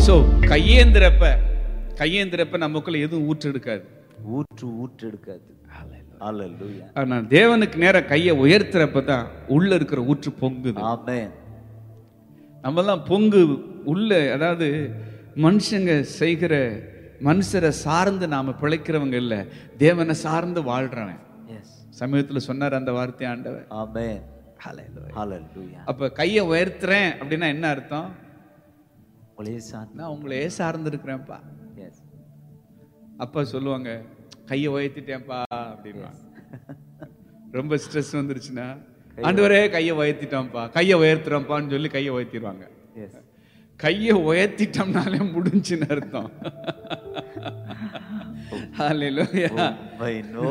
So கையேந்திரப்ப கையேந்திரப்ப நமக்குள்ள எதுவும் ஊற்று எடுக்காது ஊற்று ஊற்று எடுக்காது அல்லேலூயா ஆனா தேவனுக்கு நேரா கையை உயர்த்துறப்ப தான் உள்ள இருக்கிற ஊற்று பொங்குது ஆமென் நம்மலாம் பொங்கு உள்ள அதாவது மனுஷங்க செய்கிற மனுஷரை சார்ந்து நாம பிழைக்கிறவங்க இல்ல தேவனை சார்ந்து வாழ்றவன் எஸ் சமீபத்துல சொன்னார் அந்த வார்த்தை ஆண்டவர் ஆமென் Hallelujah. ஹalleluya அப்ப கையை உயர்த்துறேன் அப்படின்னா என்ன அர்த்தம் ஒளே சாந்தி நான் உங்களையே சார்ந்து இருக்கிறேன்ப்பா எஸ் அப்பா சொல்லுவாங்க கையை உயர்த்திட்டேன்ப்பா அப்படின்வாங்க ரொம்ப ஸ்ட்ரெஸ் வந்துருச்சுன்னா ஆண்டவரே கையை உயர்த்திட்டோம்ப்பா கையை உயர்த்துறோம்ப்பான்னு சொல்லி கையை உயர்த்திடுவாங்க எஸ் கையை உயர்த்திட்டோம்னாலே முடிஞ்சுன்னு அர்த்தம் ஹalleluya உம்மை